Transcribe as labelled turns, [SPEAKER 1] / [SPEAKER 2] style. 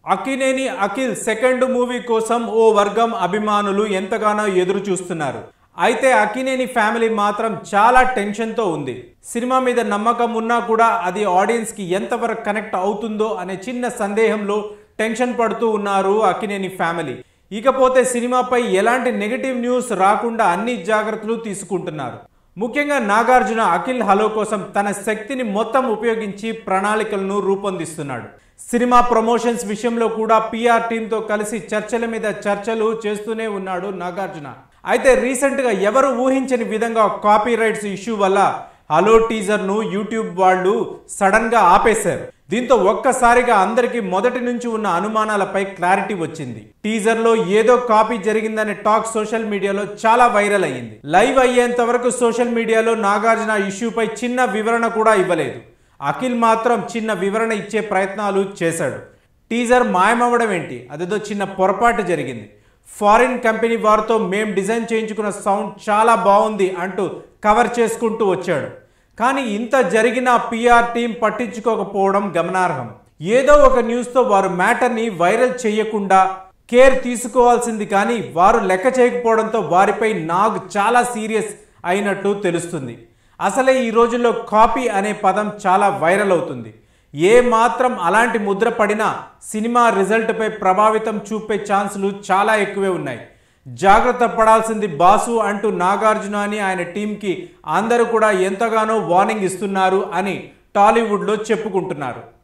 [SPEAKER 1] Akkineni Akhil second movie కోసం ఓ వర్గం అభిమానులు ఎంతగానో ఎదురు చూస్తున్నారు అయితే అక్కినేని ఫ్యామిలీ మాత్రం చాలా టెన్షన్తో ఉంది సినిమా మీద నమ్మకం ఉన్నా కూడా అది ఆడియన్స్కి ఎంతవరకు కనెక్ట్ అవుతుందో అనే చిన్న సందేహంలో టెన్షన్ పడుతూ ఉన్నారు అక్కినేని ఫ్యామిలీ ఇకపోతే సినిమాపై ఎలాంటి నెగటివ్ న్యూస్ రాకుండా అన్ని జాగ్రత్తలు తీసుకుంటున్నారు ముఖ్యంగా నాగార్జున అఖిల్ హలో కోసం తన శక్తిని మొత్తం ఉపయోగించి ప్రణాళికలను రూపొందిస్తున్నాడు సినిమా ప్రమోషన్స్ విషయంలో కూడా పిఆర్ టీంతో కలిసి చర్చల మీద చర్చలు చేస్తూనే ఉన్నాడు నాగార్జున అయితే రీసెంట్గా ఎవరు ఊహించని విధంగా కాపీ రైట్స్ ఇష్యూ వల్ల హలో టీజర్ను యూట్యూబ్ వాళ్ళు సడన్గా ఆపేశారు దీంతో ఒక్కసారిగా అందరికీ మొదటి నుంచి ఉన్న అనుమానాలపై క్లారిటీ వచ్చింది టీజర్ లో ఏదో కాపీ జరిగిందనే టాక్ సోషల్ మీడియాలో చాలా వైరల్ అయ్యింది లైవ్ అయ్యేంత వరకు సోషల్ మీడియాలో నాగార్జున ఇష్యూపై చిన్న వివరణ కూడా ఇవ్వలేదు అఖిల్ మాత్రం చిన్న వివరణ ఇచ్చే ప్రయత్నాలు చేశాడు టీజర్ మాయమవ్వడం ఏంటి అదేదో చిన్న పొరపాటు జరిగింది ఫారిన్ కంపెనీ వారితో మేం డిజైన్ చేయించుకున్న సౌండ్ చాలా బాగుంది అంటూ కవర్ చేసుకుంటూ వచ్చాడు కానీ ఇంత జరిగిన పిఆర్ టీం పట్టించుకోకపోవడం గమనార్హం ఏదో ఒక న్యూస్తో వారు మ్యాటర్ని వైరల్ చేయకుండా కేర్ తీసుకోవాల్సింది కానీ వారు లెక్క చేయకపోవడంతో వారిపై నాగ్ చాలా సీరియస్ అయినట్టు తెలుస్తుంది అసలే ఈ రోజుల్లో కాపీ అనే పదం చాలా వైరల్ అవుతుంది ఏ మాత్రం అలాంటి ముద్ర పడినా సినిమా రిజల్ట్పై ప్రభావితం చూపే ఛాన్సులు చాలా ఎక్కువే ఉన్నాయి జాగ్రత్త పడాల్సింది బాసు అంటూ నాగార్జున అని ఆయన టీంకి అందరూ కూడా ఎంతగానో వార్నింగ్ ఇస్తున్నారు అని టాలీవుడ్లో చెప్పుకుంటున్నారు